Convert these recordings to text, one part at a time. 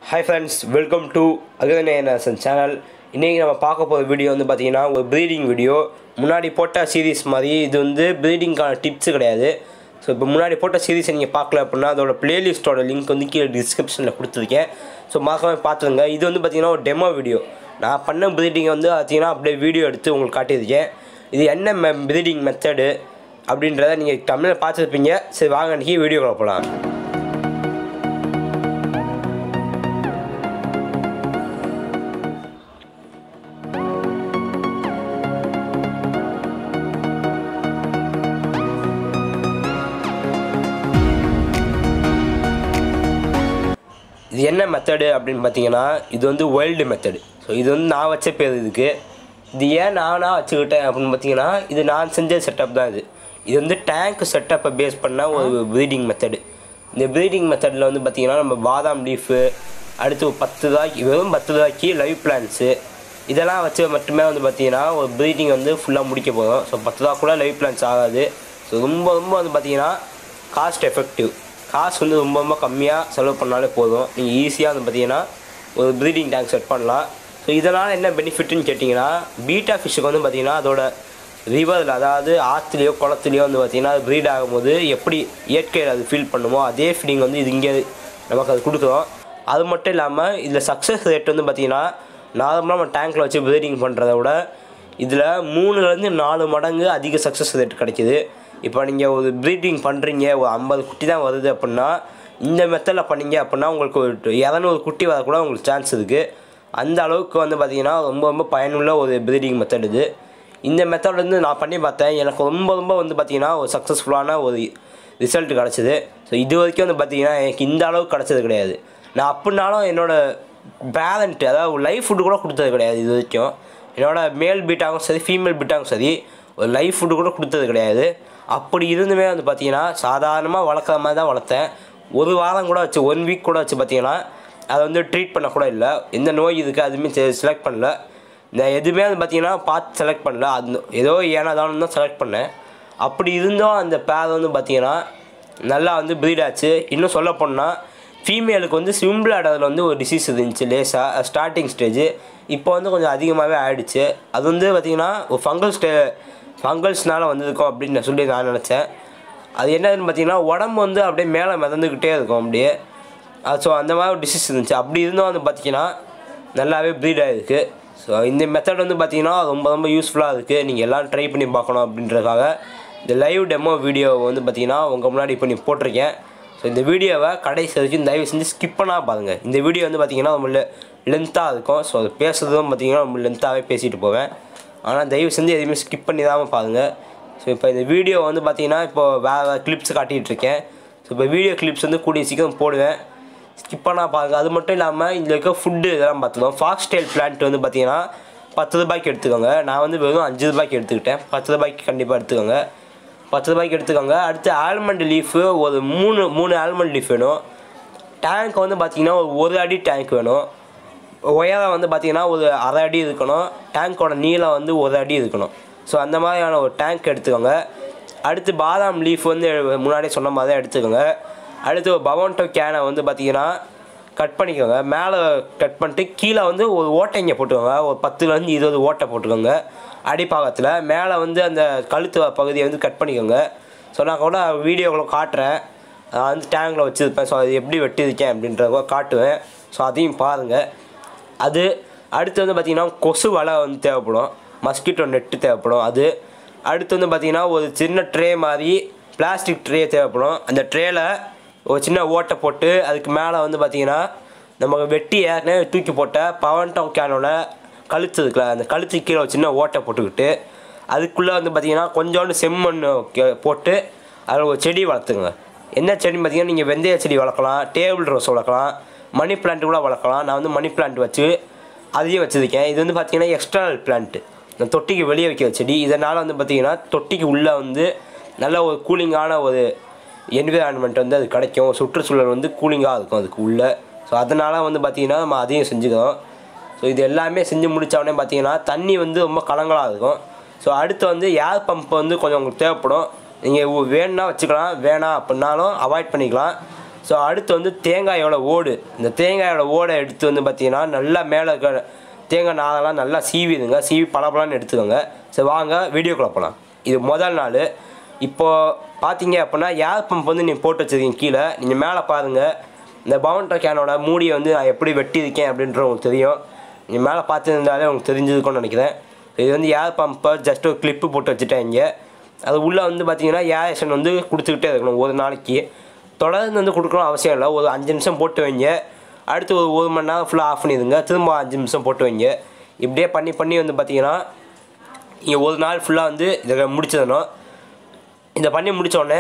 hi friends welcome to Agathanesan channel இன்றைக்கி நம்ம பார்க்க போகிற வீடியோ வந்து பார்த்தீங்கன்னா ஒரு ப்ரீடிங் வீடியோ முன்னாடி போட்ட சீரீஸ் மாதிரி இது வந்து ப்ரீடிங்க்கான டிப்ஸ் கிடையாது ஸோ இப்போ முன்னாடி போட்ட சீரீஸை நீங்கள் பார்க்கல அப்படின்னா அதோட பிளேலிஸ்ட்டோட லிங்க் வந்து கீழே டிஸ்கிரிப்ஷனில் கொடுத்துருக்கேன் ஸோ மறக்காம பார்த்துருங்க இது வந்து பார்த்தீங்கன்னா ஒரு டெமோ வீடியோ நான் பண்ண ப்ரீடிங் வந்து பார்த்தீங்கன்னா அப்படியே வீடியோ எடுத்து உங்களுக்கு காட்டியிருக்கேன் இது என்ன மெ ப்ரீடிங் மெத்தடு அப்படின்றத நீங்கள் தமிழில் பார்த்துருப்பீங்க சரி வாங்க இன்றைக்கி வீடியோக்குள்ள போகலாம் இது என்ன மெத்தடு அப்படின்னு பார்த்தீங்கன்னா இது வந்து வைல்டு மெத்தடு ஸோ இது வந்து நான் வச்ச பேர் இதுக்கு இது ஏன் நானாக வச்சுக்கிட்டேன் அப்படின்னு பார்த்தீங்கன்னா இது நான் செஞ்ச செட்டப் தான் இது இது வந்து டேங்க் செட்டப்பை பேஸ் பண்ண ஒரு ப்ரீடிங் மெத்தடு இந்த ப்ரீடிங் மெத்தடில் வந்து பார்த்தீங்கன்னா நம்ம பாதாம் லீஃபு அடுத்து ஒரு பத்து ரூபாய்க்கு வெறும் பத்து ரூபாய்க்கு லைவ் பிளான்ஸு இதெல்லாம் வச்சு மட்டுமே வந்து பார்த்தீங்கன்னா ஒரு ப்ரீடிங் வந்து ஃபுல்லாக முடிக்க போதும் ஸோ பத்து ரூபா கூட லைவ் பிளான்ஸ் ஆகாது ஸோ ரொம்ப ரொம்ப வந்து பார்த்தீங்கன்னா காஸ்ட் எஃபெக்டிவ் காசு வந்து ரொம்ப ரொம்ப கம்மியாக செலவு பண்ணாலே போதும் நீங்கள் ஈஸியாக வந்து பார்த்தீங்கன்னா ஒரு ப்ரீடிங் டேங்க் செட் பண்ணலாம் ஸோ இதனால் என்ன பெனிஃபிட்னு கேட்டிங்கன்னா பீட்டா ஃபிஷ்ஷுக்கு வந்து பார்த்தீங்கன்னா அதோட ரிவரில் அதாவது ஆற்றுலையோ குளத்துலையோ வந்து பார்த்தீங்கன்னா அது ப்ரீட் ஆகும்போது எப்படி இயற்கையில் அது ஃபீல் பண்ணுமோ அதே ஃபீலிங் வந்து இது இங்கே நமக்கு அது கொடுக்குறோம் அது மட்டும் இல்லாமல் இதில் சக்ஸஸ் ரேட் வந்து பார்த்தீங்கன்னா நார்மலாக நம்ம டேங்க்கில் வச்சு ப்ரீடிங் பண்ணுறத விட இதில் மூணுலேருந்து நாலு மடங்கு அதிக சக்ஸஸ் ரேட் கிடைக்கிது இப்போ நீங்கள் ஒரு ப்ரீடிங் பண்ணுறீங்க ஒரு ஐம்பது குட்டி தான் வருது அப்படின்னா இந்த மெத்தடில் பண்ணீங்க அப்படின்னா உங்களுக்கு ஒரு இரநூறு குட்டி வரக்கூட உங்களுக்கு சான்ஸ் இருக்குது அந்த அளவுக்கு வந்து பார்த்திங்கன்னா ரொம்ப ரொம்ப பயனுள்ள ஒரு ப்ரீடிங் மெத்தட் இது இந்த மெத்தட் வந்து நான் பண்ணி பார்த்தேன் எனக்கு ரொம்ப ரொம்ப வந்து பார்த்திங்கன்னா ஒரு சக்ஸஸ்ஃபுல்லான ஒரு ரிசல்ட் கிடச்சிது ஸோ இது வரைக்கும் வந்து பார்த்திங்கன்னா எனக்கு இந்த அளவுக்கு கிடச்சது கிடையாது நான் அப்படின்னாலும் என்னோடய பேலண்ட் அதாவது லைஃப் ஃபுட்டு கூட கொடுத்தது கிடையாது இது வரைக்கும் என்னோடய மேல் பீட்டாகவும் சரி ஃபீமேல் பீட்டாகவும் சரி ஒரு லைஃப் ஃபுட்டு கூட கொடுத்தது கிடையாது அப்படி இருந்துமே வந்து பார்த்தீங்கன்னா சாதாரணமாக வளர்க்குற மாதிரி தான் வளர்த்தேன் ஒரு வாரம் கூட வச்சு ஒன் வீக் கூட வச்சு பார்த்தீங்கன்னா அதை வந்து ட்ரீட் பண்ண கூட இல்லை எந்த நோய் இருக்குது அதுவுமே செலக்ட் பண்ணல இந்த எதுவுமே வந்து பார்த்தீங்கன்னா பார்த்து செலக்ட் பண்ணல அது ஏதோ ஏனாதானு தான் செலக்ட் பண்ணேன் அப்படி இருந்தும் அந்த பேர் வந்து பார்த்தீங்கன்னா நல்லா வந்து ப்ரீட் ஆச்சு இன்னும் சொல்ல போனால் ஃபீமேலுக்கு வந்து சிம்பிளாடதில் வந்து ஒரு டிசீஸ் இருந்துச்சு லேசாக ஸ்டார்டிங் ஸ்டேஜ் இப்போ வந்து கொஞ்சம் அதிகமாகவே ஆயிடுச்சு அது வந்து பார்த்திங்கன்னா ஒரு ஃபங்கல் ஸ்டே ஃபங்கல்ஸ்னால் வந்திருக்கும் அப்படின்னு நான் சொல்லி நான் நினச்சேன் அது என்னதுன்னு பார்த்தீங்கன்னா உடம்பு வந்து அப்படியே மேலே மிதந்துக்கிட்டே இருக்கும் அப்படியே அது ஸோ அந்த மாதிரி ஒரு டிசீஸ் இருந்துச்சு அப்படி இருந்தும் வந்து பார்த்திங்கன்னா நல்லாவே ப்ரீட் ஆகிருக்கு ஸோ இந்த மெத்தட் வந்து பார்த்திங்கன்னா ரொம்ப ரொம்ப யூஸ்ஃபுல்லாக இருக்குது நீங்கள் எல்லாம் ட்ரை பண்ணி பார்க்கணும் அப்படின்றதுக்காக இந்த லைவ் டெமோ வீடியோ வந்து பார்த்திங்கன்னா உங்கள் முன்னாடி இப்போ நீ போட்டிருக்கேன் ஸோ இந்த வீடியோவை கடைசி வரைக்கும் தயவு செஞ்சு ஸ்கிப் பண்ணால் பாருங்கள் இந்த வீடியோ வந்து பார்த்திங்கன்னா ரொம்ப லென்த்தாக இருக்கும் ஸோ அது பேசுகிறதும் பார்த்திங்கன்னா ரொம்ப லென்த்தாகவே பேசிட்டு போவேன் ஆனால் தயவு செஞ்சு எதுவுமே ஸ்கிப் பண்ணி தான் பாருங்கள் ஸோ இப்போ இந்த வீடியோ வந்து பார்த்திங்கன்னா இப்போ வேறு கிளிப்ஸ் காட்டிகிட்ருக்கேன் ஸோ இப்போ வீடியோ கிளிப்ஸ் வந்து கூடிய சீக்கிரம் போடுவேன் ஸ்கிப் பண்ணால் பாருங்கள் அது மட்டும் இல்லாமல் இதில் இருக்க ஃபுட்டு இதெல்லாம் பார்த்துக்கோங்க ஃபாக்ஸ் ஸ்டைல் பிளான்ட் வந்து பார்த்திங்கன்னா பத்து ரூபாய்க்கு எடுத்துக்கோங்க நான் வந்து வெறும் அஞ்சு ரூபாய்க்கு எடுத்துக்கிட்டேன் பத்து ரூபாய்க்கு கண்டிப்பாக எடுத்துக்கோங்க பத்து ரூபாய்க்கு எடுத்துக்கோங்க அடுத்து ஆல்மண்ட் லீஃபு ஒரு மூணு மூணு ஆல்மண்ட் லீஃப் வேணும் டேங்க் வந்து பார்த்திங்கன்னா ஒரு ஒரு அடி டேங்க் வேணும் உயரம் வந்து பார்த்திங்கன்னா ஒரு அரை அடி இருக்கணும் டேங்க்கோட நீளம் வந்து ஒரு அடி இருக்கணும் ஸோ அந்த மாதிரியான ஒரு டேங்க் எடுத்துக்கோங்க அடுத்து பாதாம் லீஃப் வந்து முன்னாடியே சொன்ன மாதிரி தான் எடுத்துக்கோங்க அடுத்து ஒரு பவன்டோ கேனை வந்து பார்த்திங்கன்னா கட் பண்ணிக்கோங்க மேலே கட் பண்ணிட்டு கீழே வந்து ஒரு ஓட்டைங்க போட்டுக்கோங்க ஒரு பத்துலேருந்து இருபது ஓட்டை போட்டுக்கோங்க அடிப்பாகத்தில் மேலே வந்து அந்த கழுத்து பகுதியை வந்து கட் பண்ணிக்கோங்க ஸோ நான் கூட வீடியோவில் காட்டுறேன் நான் வந்து டேங்கில் வச்சுருப்பேன் ஸோ அது எப்படி வெட்டியிருக்கேன் அப்படின்றத காட்டுவேன் ஸோ அதையும் பாருங்கள் அது அடுத்து வந்து பார்த்திங்கன்னா கொசு வலை வந்து தேவைப்படும் மஸ்கிட்டோ நெட்டு தேவைப்படும் அது அடுத்து வந்து பார்த்திங்கன்னா ஒரு சின்ன ட்ரே மாதிரி பிளாஸ்டிக் ட்ரே தேவைப்படும் அந்த ட்ரேயில் ஒரு சின்ன ஓட்டை போட்டு அதுக்கு மேலே வந்து பார்த்திங்கன்னா நம்ம வெட்டி ஏற்கனவே தூக்கி போட்ட பவன் டவுன் கேனோட கழுத்து இருக்குல்ல அந்த கழுத்து கீழே ஒரு சின்ன ஓட்டை போட்டுக்கிட்டு அதுக்குள்ளே வந்து பார்த்திங்கன்னா கொஞ்சோண்டு செம்மண் போட்டு அதில் ஒரு செடி வளர்த்துங்க என்ன செடி பார்த்திங்கன்னா நீங்கள் வெந்தய செடி வளர்க்கலாம் டேபிள் ரோஸ் வளர்க்கலாம் மணி பிளான்ட் கூட வளர்க்கலாம் நான் வந்து மணி பிளான்ட் வச்சு அதையும் வச்சுருக்கேன் இது வந்து பார்த்திங்கன்னா எக்ஸ்டர்னல் பிளான்ட்டு இந்த தொட்டிக்கு வெளியே வைக்கிற செடி இதனால் வந்து பார்த்திங்கன்னா தொட்டிக்கு உள்ளே வந்து நல்ல ஒரு கூலிங்கான ஒரு என்விரான்மெண்ட் வந்து அது கிடைக்கும் சுற்றுச்சூழல் வந்து கூலிங்காக இருக்கும் அதுக்கு உள்ளே ஸோ அதனால் வந்து பார்த்திங்கன்னா நம்ம அதையும் செஞ்சுக்கிறோம் ஸோ இது எல்லாமே செஞ்சு முடித்த உடனே பார்த்திங்கன்னா தண்ணி வந்து ரொம்ப கலங்கலாக இருக்கும் ஸோ அடுத்து வந்து ஏர் பம்ப் வந்து கொஞ்சம் உங்களுக்கு தேவைப்படும் நீங்கள் வேணும்னா வச்சுக்கலாம் வேணாம் அப்படின்னாலும் அவாய்ட் பண்ணிக்கலாம் ஸோ அடுத்து வந்து தேங்காயோட ஓடு இந்த தேங்காயோட ஓடை எடுத்து வந்து பார்த்தீங்கன்னா நல்லா மேலே இருக்க தேங்காய் நாரெல்லாம் நல்லா சீவிடுங்க சீவி பளபளன்னு எடுத்துக்கோங்க சரி வாங்க வீடியோக்குள்ள போகலாம் இது முதல் நாள் இப்போது பார்த்தீங்க அப்படின்னா ஏர் பம்ப் வந்து நீங்கள் போட்டு வச்சுருக்கீங்க கீழே நீங்கள் மேலே பாருங்கள் இந்த பவுண்டர் கேனோட மூடியை வந்து நான் எப்படி வெட்டியிருக்கேன் அப்படின்றது உங்களுக்கு தெரியும் நீங்கள் மேலே பார்த்துருந்தாலே உங்களுக்கு தெரிஞ்சிருக்கும்னு நினைக்கிறேன் இது வந்து ஏர் பம்பை ஜஸ்ட் ஒரு கிளிப்பு போட்டு வச்சுட்டேன் இங்கே அது உள்ளே வந்து பார்த்தீங்கன்னா ஏரேஷன் வந்து கொடுத்துக்கிட்டே இருக்கணும் ஒரு நாளைக்கு தொடர்ந்து வந்து கொடுக்கணும் அவசியம் இல்லை ஒரு அஞ்சு நிமிஷம் போட்டு வைங்க அடுத்து ஒரு ஒரு மணி நேரம் ஃபுல்லாக ஆஃப் பண்ணிடுங்க திரும்ப அஞ்சு நிமிஷம் போட்டு வைங்க இப்படியே பண்ணி பண்ணி வந்து பார்த்தீங்கன்னா இங்கே ஒரு நாள் ஃபுல்லாக வந்து இதை முடிச்சிடணும் இதை பண்ணி முடிச்ச உடனே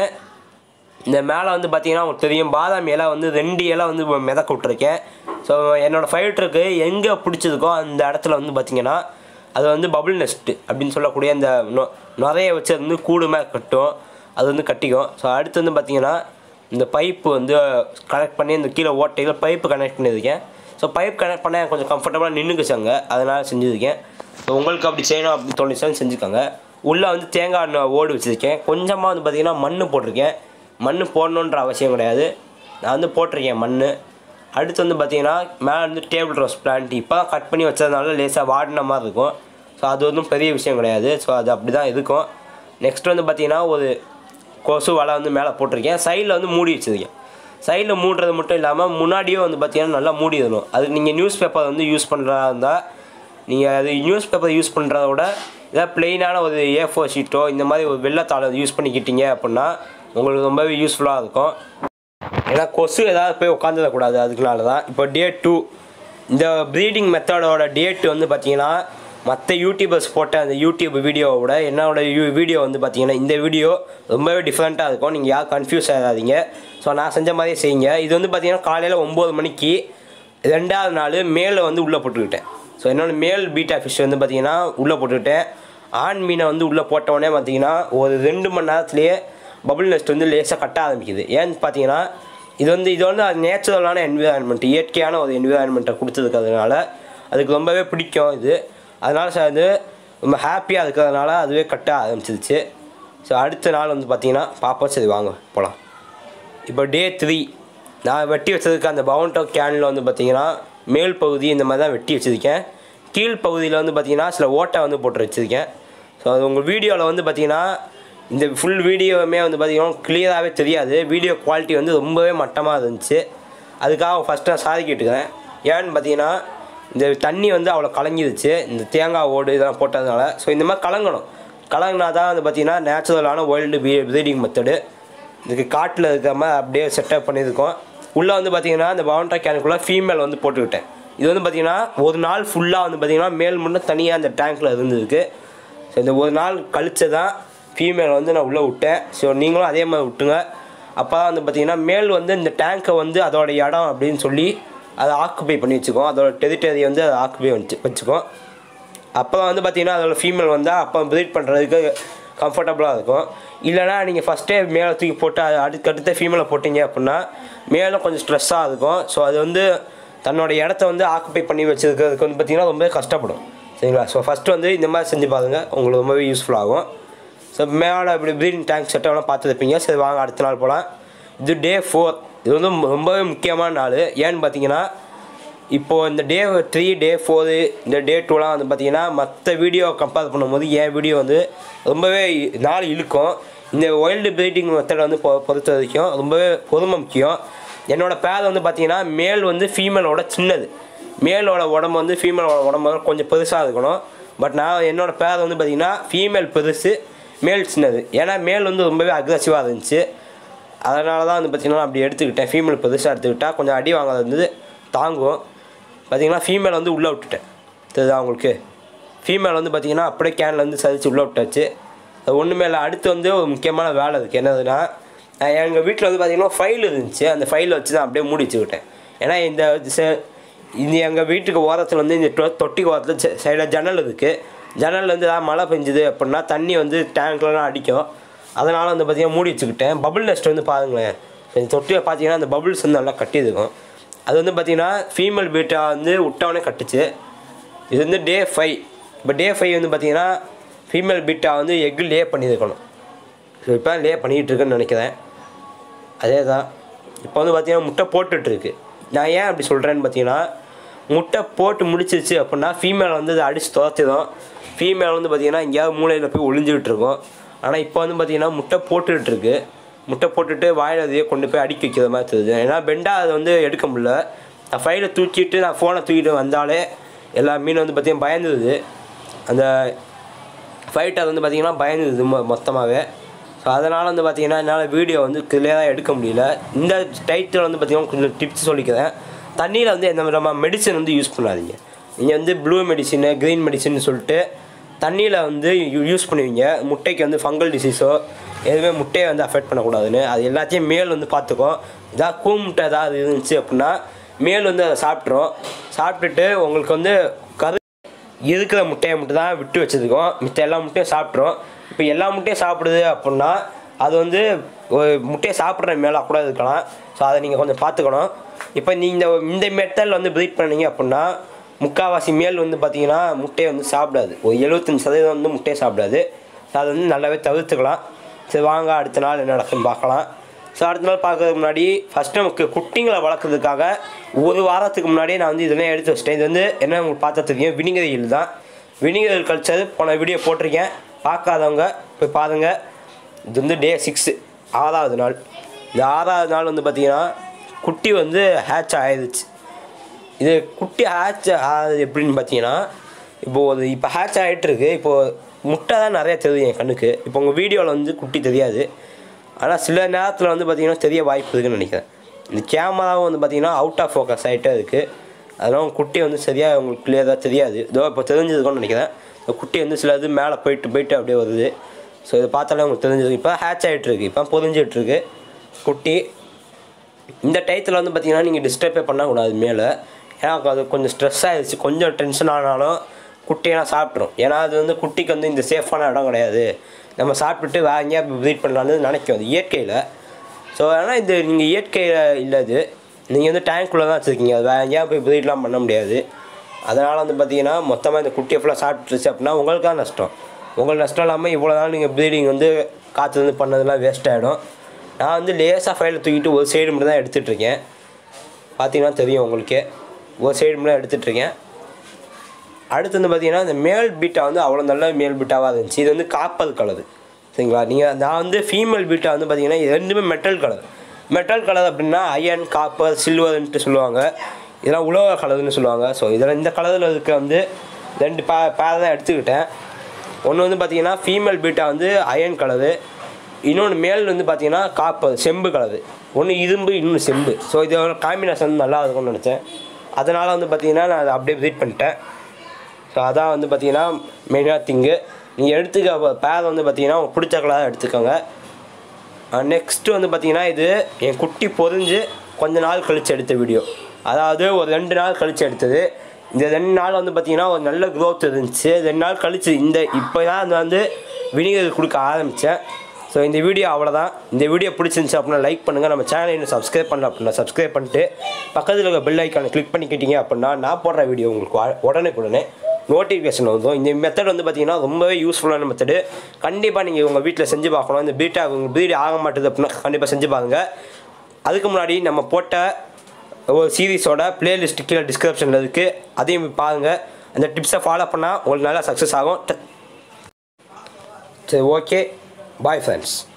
இந்த மேலே வந்து பார்த்தீங்கன்னா உங்களுக்கு தெரியும் பாதாம் இலை வந்து ரெண்டு இலை வந்து மிதக்க விட்ருக்கேன் ஸோ என்னோடய ஃபைட்டருக்கு எங்கே பிடிச்சதுக்கோ அந்த இடத்துல வந்து பார்த்தீங்கன்னா அது வந்து பபுள் நெஸ்ட்டு அப்படின்னு சொல்லக்கூடிய அந்த நொ- நுரைய வச்சு அது வந்து கூடு மேலே கட்டும் அது வந்து கட்டிக்கும் ஸோ அடுத்து வந்து பார்த்தீங்கன்னா இந்த பைப்பு வந்து கனெக்ட் பண்ணி இந்த கீழே ஓட்டையில் பைப்பு கனெக்ட் பண்ணியிருக்கேன் ஸோ பைப் கனெக்ட் பண்ண கொஞ்சம் கம்ஃபர்டபுளாக நின்றுக்குச்சாங்க அதனால் செஞ்சுருக்கேன் ஸோ உங்களுக்கு அப்படி செய்யணும் அப்படின்னு தோணுச்சுன்னு செஞ்சுக்கோங்க உள்ளே வந்து தேங்காய் எண்ணெய் ஓடு வச்சுருக்கேன் கொஞ்சமாக வந்து பார்த்தீங்கன்னா மண் போட்டிருக்கேன் மண் போடணுன்ற அவசியம் கிடையாது நான் வந்து போட்டிருக்கேன் மண் அடுத்து வந்து பார்த்தீங்கன்னா மேலே வந்து டேபிள் ரோஸ் பிளான்ட் இப்போ கட் பண்ணி வச்சதுனால லேசாக வாடின மாதிரி இருக்கும் ஸோ அது ஒன்றும் பெரிய விஷயம் கிடையாது ஸோ அது அப்படி தான் இருக்கும் நெக்ஸ்ட் வந்து பார்த்தீங்கன்னா ஒரு கொசு வலை வந்து மேலே போட்டிருக்கேன் சைடில் வந்து மூடி வச்சுருக்கேன் சைடில் மூடுறது மட்டும் இல்லாமல் முன்னாடியே வந்து பார்த்தீங்கன்னா நல்லா மூடிடணும் அதுக்கு நீங்கள் நியூஸ் பேப்பர் வந்து யூஸ் பண்ணுறதா இருந்தால் நீங்கள் அது நியூஸ் பேப்பர் யூஸ் பண்ணுறத விட ஏதாவது பிளெயினான ஒரு ஏ ஃபோர் ஷீட்டோ இந்த மாதிரி ஒரு வெள்ளத்தாளை யூஸ் பண்ணிக்கிட்டீங்க அப்படின்னா உங்களுக்கு ரொம்பவே யூஸ்ஃபுல்லாக இருக்கும் ஏன்னா கொசு ஏதாவது போய் உட்காந்துடக்கூடாது அதுக்குனால தான் இப்போ டே டூ இந்த ப்ரீடிங் மெத்தடோட டேட் வந்து பார்த்தீங்கன்னா மற்ற யூடியூபர்ஸ் போட்ட அந்த யூடியூப் வீடியோவை விட என்னோட யூ வீடியோ வந்து பார்த்தீங்கன்னா இந்த வீடியோ ரொம்பவே டிஃப்ரெண்ட்டாக இருக்கும் நீங்கள் யாரும் கன்ஃபியூஸ் ஆகாதீங்க ஸோ நான் செஞ்ச மாதிரியே செய்யுங்க இது வந்து பார்த்தீங்கன்னா காலையில் ஒம்பது மணிக்கு ரெண்டாவது நாள் மேலே வந்து உள்ளே போட்டுக்கிட்டேன் ஸோ என்னோட மேல் பீட்டா ஃபிஷ் வந்து பார்த்தீங்கன்னா உள்ளே போட்டுக்கிட்டேன் ஆண் மீனை வந்து உள்ளே போட்டவுடனே பார்த்தீங்கன்னா ஒரு ரெண்டு மணி நேரத்துலேயே பபுள் நெஸ்ட் வந்து லேசாக கட்ட ஆரம்பிக்குது ஏன்னு பார்த்தீங்கன்னா இது வந்து இது வந்து அது நேச்சுரலான என்விரான்மெண்ட் இயற்கையான ஒரு என்விரான்மெண்ட்டை கொடுத்ததுக்கிறதுனால அதுக்கு ரொம்பவே பிடிக்கும் இது அதனால சார் அது ரொம்ப ஹாப்பியாக இருக்கிறதுனால அதுவே கட்ட ஆரம்பிச்சிருச்சு ஸோ அடுத்த நாள் வந்து பார்த்தீங்கன்னா பாப்பா சரி வாங்க போகலாம் இப்போ டே த்ரீ நான் வெட்டி வச்சதுக்கு அந்த பவுண்டோ கேனில் வந்து பார்த்தீங்கன்னா மேல் பகுதி இந்த மாதிரி தான் வெட்டி வச்சுருக்கேன் கீழ் பகுதியில் வந்து பார்த்தீங்கன்னா சில ஓட்டை வந்து போட்டு வச்சுருக்கேன் ஸோ அது உங்கள் வீடியோவில் வந்து பார்த்தீங்கன்னா இந்த ஃபுல் வீடியோவுமே வந்து பார்த்தீங்கன்னா கிளியராகவே தெரியாது வீடியோ குவாலிட்டி வந்து ரொம்பவே மட்டமாக இருந்துச்சு அதுக்காக ஃபஸ்ட்டு நான் சாரி கேட்டுக்கிறேன் ஏன்னு பார்த்தீங்கன்னா இந்த தண்ணி வந்து அவ்வளோ கலங்கிருச்சு இந்த தேங்காய் ஓடு இதெல்லாம் போட்டதுனால ஸோ இந்த மாதிரி கலங்கணும் கலங்கினா தான் வந்து பார்த்தீங்கன்னா நேச்சுரலான வைல்டு ப்ரீடிங் மெத்தடு இதுக்கு காட்டில் இருக்கிற மாதிரி அப்படியே செட்டப் பண்ணியிருக்கோம் உள்ளே வந்து பார்த்தீங்கன்னா இந்த பவுண்டரி கேனுக்குள்ளே ஃபீமேல் வந்து போட்டுக்கிட்டேன் இது வந்து பார்த்தீங்கன்னா ஒரு நாள் ஃபுல்லாக வந்து பார்த்தீங்கன்னா மேல் மட்டும் தனியாக அந்த டேங்க்கில் இருந்திருக்கு ஸோ இந்த ஒரு நாள் கழிச்சு தான் ஃபீமேல் வந்து நான் உள்ளே விட்டேன் ஸோ நீங்களும் அதே மாதிரி விட்டுங்க அப்போ தான் வந்து பார்த்தீங்கன்னா மேல் வந்து இந்த டேங்க்கை வந்து அதோட இடம் அப்படின்னு சொல்லி அதை ஆக்குபை பண்ணி வச்சுக்கோம் அதோட டெரிட்டரி வந்து அதை ஆக்குபை வச்சு வச்சுக்கோம் அப்போ வந்து பார்த்தீங்கன்னா அதோட ஃபீமேல் வந்தால் அப்போ ப்ரீட் பண்ணுறதுக்கு கம்ஃபர்டபுளாக இருக்கும் இல்லைனா நீங்கள் ஃபஸ்ட்டே மேலே தூக்கி போட்டு அது அடுத்து அடுத்த ஃபீமேலை போட்டீங்க அப்படின்னா மேலும் கொஞ்சம் ஸ்ட்ரெஸ்ஸாக இருக்கும் ஸோ அது வந்து தன்னோட இடத்த வந்து ஆக்குபை பண்ணி வச்சிருக்கிறதுக்கு வந்து பார்த்திங்கன்னா ரொம்பவே கஷ்டப்படும் சரிங்களா ஸோ ஃபஸ்ட்டு வந்து இந்த மாதிரி செஞ்சு பாருங்கள் உங்களுக்கு ரொம்பவே யூஸ்ஃபுல்லாகும் ஸோ மேலே இப்படி ப்ரீடிங் டேங்க் செட்டப்லாம் பார்த்துருப்பீங்க சரி வாங்க அடுத்த நாள் போகலாம் இது டே ஃபோர் இது வந்து ரொம்பவே முக்கியமான நாள் ஏன்னு பார்த்தீங்கன்னா இப்போது இந்த டே த்ரீ டே ஃபோரு இந்த டே டூலாம் வந்து பார்த்தீங்கன்னா மற்ற வீடியோ கம்பேர் பண்ணும்போது என் வீடியோ வந்து ரொம்பவே நாள் இழுக்கும் இந்த வைல்டு ப்ரீடிங் மெத்தட் வந்து பொ- பொறுத்த வரைக்கும் ரொம்பவே பொறுமை முக்கியம் என்னோடய பேர் வந்து பார்த்தீங்கன்னா மேல் வந்து ஃபீமேலோட சின்னது மேலோட உடம்பு வந்து ஃபீமேலோட உடம்பு வந்து கொஞ்சம் பெருசாக இருக்கணும் பட் நான் என்னோடய பேர் வந்து பார்த்தீங்கன்னா ஃபீமேல் பெருசு மேல் சின்னது ஏன்னா மேல் வந்து ரொம்பவே அக்ரஸிவாக இருந்துச்சு அதனால தான் வந்து பார்த்தீங்கன்னா அப்படி எடுத்துக்கிட்டேன் ஃபீமேல் பெருசாக எடுத்துக்கிட்டா கொஞ்சம் அடி வாங்காது வந்து தாங்கும் பார்த்தீங்கன்னா ஃபீமேல் வந்து உள்ளே விட்டுட்டேன் தெரியுதா உங்களுக்கு ஃபீமேல் வந்து பார்த்தீங்கன்னா அப்படியே கேனில் வந்து சரிச்சு உள்ளே விட்டாச்சு அது ஒன்றுமே இல்லை அடுத்து வந்து ஒரு முக்கியமான வேலை இருக்குது என்னதுன்னா எங்கள் வீட்டில் வந்து பார்த்தீங்கன்னா ஃபைல் இருந்துச்சு அந்த ஃபைலை வச்சு தான் அப்படியே மூடி வச்சுக்கிட்டேன் ஏன்னா இந்த செ- இந்த எங்கள் வீட்டுக்கு ஓரத்தில் வந்து இந்த தொ- தொட்டி ஓரத்தில் சைடில் ஜன்னல் இருக்குது ஜன்னல்ல இருந்து ஏதாவது மழை பெஞ்சுது அப்படின்னா தண்ணி வந்து டேங்க்லலாம் அடிக்கும் அதனால் வந்து பார்த்தீங்கன்னா மூடி வச்சுக்கிட்டேன் பபுள் நெஸ்ட் வந்து பாருங்களேன் இந்த தொட்டியை பார்த்தீங்கன்னா அந்த பபுள்ஸ் வந்து நல்லா கட்டியிருக்கும் அது வந்து பார்த்தீங்கன்னா ஃபீமேல் பீட்டா வந்து விட்டவனே கட்டுச்சு இது வந்து டே ஃபைவ் இப்போ டே ஃபைவ் வந்து பார்த்தீங்கன்னா ஃபீமேல் பீட்டா வந்து எக் லே பண்ணியிருக்கணும் ஸோ இப்போ லே பண்ணிகிட்டு இருக்குன்னு நினைக்கிறேன் அதே தான் இப்போ வந்து பார்த்தீங்கன்னா முட்டை போட்டுட்ருக்கு நான் ஏன் அப்படி சொல்கிறேன்னு பார்த்தீங்கன்னா முட்டை போட்டு முடிச்சிருச்சு அப்படின்னா ஃபீமேல் வந்து அதை அடித்து துரத்திடும் ஃபீமேல் வந்து பார்த்தீங்கன்னா எங்கேயாவது மூலையில் போய் ஒளிஞ்சுக்கிட்டு இருக்கும் ஆனால் இப்போ வந்து பார்த்தீங்கன்னா முட்டை போட்டுக்கிட்டு இருக்கு முட்டை போட்டுட்டு வாயில் அதையே கொண்டு போய் அடிக்க வைக்கிற மாதிரி தெரியுது ஏன்னா பெண்டாக அதை வந்து எடுக்க முடியல நான் ஃபைலை தூக்கிட்டு நான் ஃபோனை தூக்கிட்டு வந்தாலே எல்லா மீன் வந்து பார்த்தீங்கன்னா பயந்துருது அந்த ஃபைட் அது வந்து பார்த்தீங்கன்னா பயந்துருது மொ மொத்தமாகவே ஸோ அதனால் வந்து பார்த்தீங்கன்னா என்னால் வீடியோ வந்து கிளியராக எடுக்க முடியல இந்த டைட்டில் வந்து பார்த்தீங்கன்னா கொஞ்சம் டிப்ஸ் சொல்லிக்கிறேன் தண்ணியில் வந்து எந்த விதமாக மெடிசன் வந்து யூஸ் பண்ணாதீங்க நீங்கள் வந்து ப்ளூ மெடிசின் க்ரீன் மெடிசின் சொல்லிட்டு தண்ணியில் வந்து யூஸ் பண்ணுவீங்க முட்டைக்கு வந்து ஃபங்கல் டிசீஸோ எதுவுமே முட்டையை வந்து அஃபெக்ட் பண்ணக்கூடாதுன்னு அது எல்லாத்தையும் மேல் வந்து பார்த்துக்கும் ஏதாவது கூ முட்டை ஏதாவது இருந்துச்சு அப்படின்னா மேல் வந்து அதை சாப்பிட்ரும் சாப்பிட்டுட்டு உங்களுக்கு வந்து கரு இருக்கிற முட்டையை மட்டும் தான் விட்டு வச்சுருக்கோம் மித்த எல்லா முட்டையும் சாப்பிட்ரும் இப்போ எல்லா முட்டையும் சாப்பிடுது அப்படின்னா அது வந்து ஒரு முட்டையை சாப்பிட்ற மேலே கூட இருக்கலாம் ஸோ அதை நீங்கள் கொஞ்சம் பார்த்துக்கணும் இப்போ நீங்கள் இந்த மெத்தடில் வந்து ப்ரீட் பண்ணீங்க அப்படின்னா முக்கால்வாசி மேல் வந்து பார்த்தீங்கன்னா முட்டையை வந்து சாப்பிடாது ஒரு எழுபத்தஞ்சு சதவீதம் வந்து முட்டையை சாப்பிடாது ஸோ அதை வந்து நல்லாவே தவிர்த்துக்கலாம் சரி வாங்க அடுத்த நாள் என்ன நடக்குன்னு பார்க்கலாம் ஸோ அடுத்த நாள் பார்க்கறதுக்கு முன்னாடி ஃபஸ்ட்டு நமக்கு குட்டிங்களை வளர்க்குறதுக்காக ஒரு வாரத்துக்கு முன்னாடியே நான் வந்து இதெல்லாம் எடுத்து வச்சிட்டேன் இது வந்து என்ன உங்களுக்கு பார்த்தா தெரியும் வினிகர் ஹில் தான் வினிகர் ஹில் கல்ச்சர் போன வீடியோ போட்டிருக்கேன் பார்க்காதவங்க போய் பாருங்க இது வந்து டே சிக்ஸு ஆறாவது நாள் இந்த ஆறாவது நாள் வந்து பார்த்தீங்கன்னா குட்டி வந்து ஹேட்ச் ஆயிடுச்சு இது குட்டி ஹேட்ச் ஆகுது எப்படின்னு பார்த்தீங்கன்னா இப்போது அது இப்போ ஹேட்ச் ஆகிட்டு இருக்கு இப்போது முட்டை தான் நிறைய தெரியும் என் கண்ணுக்கு இப்போ உங்கள் வீடியோவில் வந்து குட்டி தெரியாது ஆனால் சில நேரத்தில் வந்து பார்த்தீங்கன்னா தெரிய வாய்ப்பு இருக்குன்னு நினைக்கிறேன் இந்த கேமராவும் வந்து பார்த்தீங்கன்னா அவுட் ஆஃப் ஃபோக்கஸ் ஆகிட்டே இருக்குது அதெல்லாம் குட்டி வந்து சரியாக உங்களுக்கு கிளியராக தெரியாது இதோ இப்போ தெரிஞ்சதுக்கும்னு நினைக்கிறேன் இந்த குட்டி வந்து சில இது மேலே போயிட்டு போயிட்டு அப்படியே வருது ஸோ இதை பார்த்தாலே உங்களுக்கு தெரிஞ்சது இப்போ ஹேட்ச் ஆகிட்டு இருக்கு இப்போ பொதிஞ்சிட்டு இருக்கு குட்டி இந்த டயத்தில் வந்து பார்த்தீங்கன்னா நீங்கள் டிஸ்டர்பே பண்ணக்கூடாது மேலே ஏன்னா அது கொஞ்சம் ஸ்ட்ரெஸ் ஆகிடுச்சு கொஞ்சம் டென்ஷன் ஆனாலும் குட்டியெல்லாம் சாப்பிட்ரும் ஏன்னா அது வந்து குட்டிக்கு வந்து இந்த சேஃபான இடம் கிடையாது நம்ம சாப்பிட்டுட்டு வேற எங்கேயா ப்ரீட் பண்ணலான்னு நினைக்கும் அது இயற்கையில் ஸோ ஆனால் இது நீங்கள் இயற்கையில் இல்லை இது நீங்கள் வந்து டேங்க்குள்ளே தான் வச்சுருக்கீங்க அது வேற எங்கேயா போய் ப்ரீட்லாம் பண்ண முடியாது அதனால் வந்து பார்த்தீங்கன்னா மொத்தமாக இந்த குட்டியை ஃபுல்லாக சாப்பிட்டுருச்சு அப்படின்னா உங்களுக்கு தான் நஷ்டம் உங்களுக்கு நஷ்டம் இல்லாமல் இவ்வளோ நாள் நீங்கள் ப்ரீடிங் வந்து காற்று வந்து பண்ணதெல்லாம் வேஸ்ட் ஆகிடும் நான் வந்து லேசாக ஃபைலை தூக்கிட்டு ஒரு சைடு மட்டும் தான் எடுத்துகிட்ருக்கேன் பார்த்தீங்கன்னா தெரியும் உங்களுக்கே ஒரு சைடு மட்டும் தான் எடுத்துகிட்ருக்கேன் அடுத்து வந்து பார்த்தீங்கன்னா இந்த மேல் பீட்டா வந்து அவ்வளோ நல்ல மேல் பீட்டாவாக இருந்துச்சு இது வந்து காப்பர் கலர் சரிங்களா நீங்கள் நான் வந்து ஃபீமேல் பீட்டா வந்து பார்த்தீங்கன்னா இது ரெண்டுமே மெட்டல் கலர் மெட்டல் கலர் அப்படின்னா அயன் காப்பர் சில்வர்ன்ட்டு சொல்லுவாங்க இதெல்லாம் உலோக கலர்னு சொல்லுவாங்க ஸோ இதில் இந்த கலரில் இருக்க வந்து ரெண்டு பே பேர் தான் எடுத்துக்கிட்டேன் ஒன்று வந்து பார்த்தீங்கன்னா ஃபீமேல் பீட்டா வந்து அயன் கலரு இன்னொன்று மேல் வந்து பார்த்தீங்கன்னா காப்பர் செம்பு கலரு ஒன்று இரும்பு இன்னொன்று செம்பு ஸோ இதோட காம்பினேஷன் நல்லா இருக்கும்னு நினச்சேன் அதனால் வந்து பார்த்தீங்கன்னா நான் அதை அப்படியே விசிட் பண்ணிட்டேன் ஸோ அதான் வந்து பார்த்தீங்கன்னா மெயினாக திங்கு நீங்கள் எடுத்துக்க பேர் வந்து பார்த்தீங்கன்னா உங்களுக்கு பிடிச்ச கலராக எடுத்துக்கோங்க நெக்ஸ்ட்டு வந்து பார்த்தீங்கன்னா இது என் குட்டி பொறிஞ்சு கொஞ்ச நாள் கழித்து எடுத்த வீடியோ அதாவது ஒரு ரெண்டு நாள் கழித்து எடுத்தது இந்த ரெண்டு நாள் வந்து பார்த்தீங்கன்னா ஒரு நல்ல க்ரோத் இருந்துச்சு ரெண்டு நாள் கழித்து இந்த இப்போ தான் அது வந்து வினிகர் கொடுக்க ஆரம்பித்தேன் ஸோ இந்த வீடியோ அவ்வளோதான் இந்த வீடியோ பிடிச்சிருந்துச்சு அப்படின்னா லைக் பண்ணுங்கள் நம்ம சேனலை இன்னும் சப்ஸ்கிரைப் பண்ணல அப்படின்னா சப்ஸ்கிரைப் பண்ணிட்டு பக்கத்தில் இருக்க பெல் ஐக்கானை கிளிக் பண்ணிக்கிட்டீங்க அப்படின்னா நான் போடுற வீடியோ உங்களுக்கு வ- உடனே உடனே நோட்டிஃபிகேஷன் வரும் இந்த மெத்தட் வந்து பார்த்தீங்கன்னா ரொம்பவே யூஸ்ஃபுல்லான மெத்தடு கண்டிப்பாக நீங்கள் உங்கள் வீட்டில் செஞ்சு பார்க்கணும் இந்த பீட்டா உங்கள் பீடி ஆக மாட்டுது அப்படின்னா கண்டிப்பாக செஞ்சு பாருங்க அதுக்கு முன்னாடி நம்ம போட்ட ஒரு சீரீஸோட பிளேலிஸ்ட் கீழே டிஸ்கிரிப்ஷனில் இருக்குது அதையும் போய் பாருங்கள் அந்த டிப்ஸை ஃபாலோ பண்ணால் உங்களுக்கு நல்லா சக்ஸஸ் ஆகும் சரி ஓகே பாய் ஃப்ரெண்ட்ஸ்